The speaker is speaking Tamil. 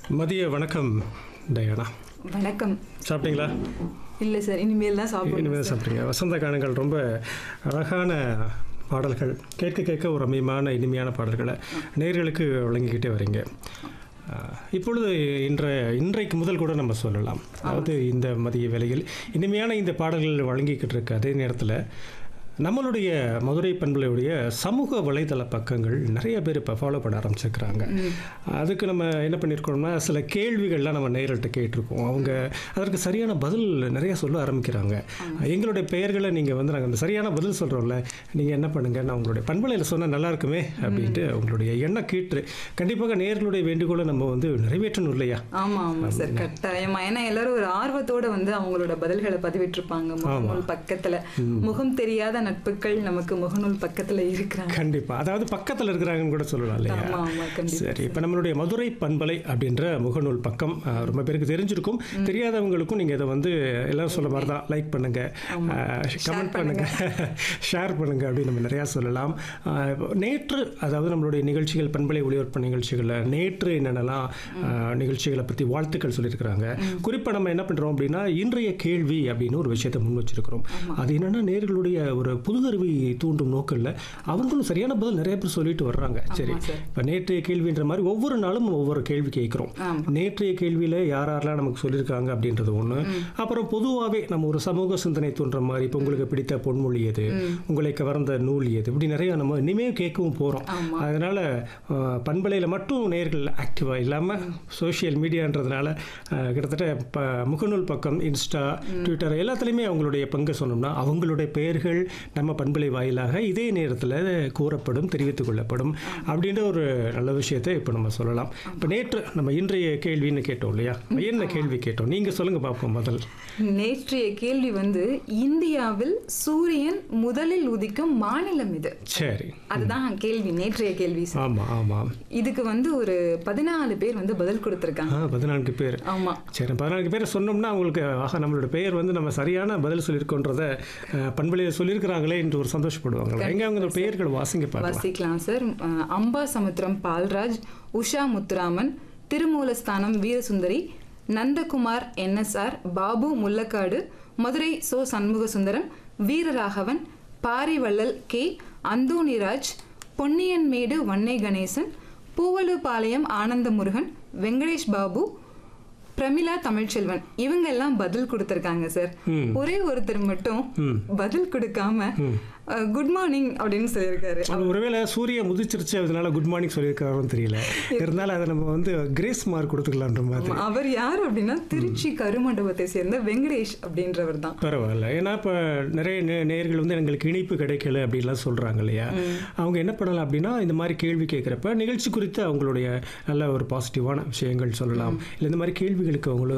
மதிய வணக்கம் டயானா வணக்கம் சாப்பிட்டீங்களா இல்லை சார் இனிமேல் தான் சாப்பிடணும் இனிமேல் சாப்பிட்றீங்க வசந்த கானங்கள் ரொம்ப அழகான பாடல்கள் கேட்க கேட்க ஒரு ரம்மியமான இனிமையான பாடல்களை நேர்களுக்கு வழங்கிக்கிட்டே வரீங்க அஹ், இப்பொழுது இன்ற இன்றைக்கு முதல் கூட நம்ம சொல்லலாம் அதாவது இந்த மதிய வேளையில் இனிமையான இந்த பாடல்கள் வழங்கிக்கிட்டு இருக்க அதே நேரத்தில் நம்மளுடைய மதுரை பண்பலையுடைய சமூக வலைதள பக்கங்கள் நிறைய பேர் இப்போ ஃபாலோ பண்ண ஆரம்பிச்சிருக்கிறாங்க அதுக்கு நம்ம என்ன பண்ணியிருக்கோம்னா சில கேள்விகள்லாம் நம்ம நேரிட்ட கேட்டிருக்கோம் அவங்க அதற்கு சரியான பதில் நிறைய சொல்ல ஆரம்பிக்கிறாங்க எங்களுடைய பெயர்களை நீங்கள் வந்து நாங்கள் அந்த சரியான பதில் சொல்கிறோம்ல நீங்கள் என்ன பண்ணுங்க நான் உங்களுடைய பண்பலையில் சொன்னால் நல்லா இருக்குமே அப்படின்ட்டு உங்களுடைய எண்ணம் கீற்று கண்டிப்பாக நேர்களுடைய வேண்டுகோளை நம்ம வந்து நிறைவேற்றணும் இல்லையா ஆமா ஆமா சார் கட்டாயமா ஏன்னா எல்லாரும் ஒரு ஆர்வத்தோட வந்து அவங்களோட பதில்களை பதிவிட்டிருப்பாங்க முகநூல் பக்கத்துல முகம் தெரியாத நட்புகள் நமக்கு முகநூல் பக்கத்துல இருக்கிறாங்க கண்டிப்பா அதாவது பக்கத்தில் இருக்கிறாங்கன்னு கூட சொல்லலாம் இல்லையா ஆமா ஆமா கண்டிப்பா சரி இப்போ நம்மளுடைய மதுரை பண்பலை அப்படின்ற முகநூல் பக்கம் அஹ், ரொம்ப பேருக்கு தெரிஞ்சிருக்கும் தெரியாதவங்களுக்கும் நீங்கள் இதை வந்து எல்லாரும் சொல்ல மாதிரி தான் லைக் பண்ணுங்க கமெண்ட் பண்ணுங்க ஷேர் பண்ணுங்க அப்படின்னு நம்ம நிறையா சொல்லலாம் அஹ், இப்போ நேற்று அதாவது நம்மளுடைய நிகழ்ச்சிகள் பண்பலை ஒளிபரப்பு நிகழ்ச்சிகளில் நேற்று என்னென்னலாம் அஹ், நிகழ்ச்சிகளை பற்றி வாழ்த்துக்கள் சொல்லியிருக்கிறாங்க குறிப்பாக நம்ம என்ன பண்ணுறோம் அப்படின்னா இன்றைய கேள்வி அப்படின்னு ஒரு விஷயத்தை முன் வச்சிருக்கிறோம் அது என்னன்னா நேர்களுடைய ஒரு புதுகருவி தூண்டும் நோக்கில் அவங்களும் சரியான பதில் நிறைய பேர் சொல்லிட்டு வர்றாங்க சரி இப்போ நேற்றைய கேள்வின்ற மாதிரி ஒவ்வொரு நாளும் ஒவ்வொரு கேள்வி கேட்குறோம் ஆமா. நேற்றைய கேள்வியில் யார் யாரெல்லாம் நமக்கு சொல்லியிருக்காங்க அப்படின்றது ஒன்று அப்புறம் பொதுவாகவே நம்ம ஒரு சமூக சிந்தனை தோன்ற மாதிரி இப்போ உங்களுக்கு பிடித்த பொன்மொழி எது உங்களை கவர்ந்த நூல் எது இப்படி நிறைய நம்ம இனிமேல் கேட்கவும் போகிறோம் அதனால அஹ், பண்பலையில் மட்டும் நேர்கள் ஆக்டிவாக இல்லாமல் சோஷியல் மீடியான்றதுனால அஹ், கிட்டத்தட்ட இப்போ முகநூல் பக்கம் இன்ஸ்டா ட்விட்டர் எல்லாத்துலேயுமே அவங்களுடைய பங்கு சொன்னோம்னா அவங்களுடைய பெயர்கள் நம்ம பண்பலை வாயிலாக இதே நேரத்தில் கூறப்படும் தெரிவித்துக் கொள்ளப்படும் அப்படின்ற ஒரு நல்ல விஷயத்தை இப்போ நம்ம சொல்லலாம் இப்போ நேற்று நம்ம இன்றைய கேள்வின்னு கேட்டோம் இல்லையா என்ன கேள்வி கேட்டோம் நீங்கள் சொல்லுங்கள் பார்ப்போம் முதல் நேற்றைய கேள்வி வந்து இந்தியாவில் சூரியன் முதலில் உதிக்கும் மாநிலம் இது சரி அதுதான் கேள்வி நேற்றைய கேள்வி சார். ஆமாம் ஆமாம் இதுக்கு வந்து ஒரு பதினாலு பேர் வந்து பதில் கொடுத்திருக்காங்க ஆ பதினான்கு பேர் ஆமா சரி பதினான்கு பேரை சொன்னோம்னா அவங்களுக்கு ஆஹா நம்மளோட பெயர் வந்து நம்ம சரியான பதில் சொல்லியிருக்கோன்றத அஹ், பண்பலையில் சொல்லியிருக்கிறாங்களே என்று ஒரு சந்தோஷப்படுவாங்க எங்க அவங்க பெயர்கள் வாசிங்க பார்க்கலாம் வசிக்கலாம் சார் அஹ், Ambasamudram Palraj Usha Muthuraman Thirumoolasthanam Veerasundari Nandakumar NSR Babu Mullakkadu Madurai Cho Shanmuga Sundaram Veeraraghavan Parivallal K Anthonyraj Ponniyanmedu Vannai Ganesan Poovalupalayam Anandha Murugan Venkatesh Babu Pramila Tamilselvan இவங்க எல்லாம் பதில் கொடுத்திருக்காங்க சார் ஒரே ஒருத்தர் மட்டும் பதில் கொடுக்காம குட் மார்னிங் அப்படின்னு சொல்லியிருக்காரு அது ஒருவேளை சூரியன் முதிச்சிருச்சு அதனால குட் மார்னிங் சொல்லியிருக்காரோன்னு தெரியல இருந்தாலும் அதை நம்ம வந்து கிரேஸ் மார்க் கொடுத்துக்கலான்ற மாதிரி அவர் யார் அப்படின்னா திருச்சி கருமண்டபத்தை சேர்ந்த வெங்கடேஷ் அப்படின்றவர் தான் பரவாயில்ல ஏன்னா இப்போ நிறைய நே- நேயர்கள் வந்து எங்களுக்கு இனிப்பு கிடைக்கல அப்படின்லாம் சொல்கிறாங்க இல்லையா அவங்க என்ன பண்ணலாம் அப்படின்னா இந்த மாதிரி கேள்வி கேட்குறப்ப நிகழ்ச்சி குறித்து அவங்களுடைய நல்ல ஒரு பாசிட்டிவான விஷயங்கள் சொல்லலாம் இல்லை இந்த மாதிரி கேள்விகளுக்கு அவங்கள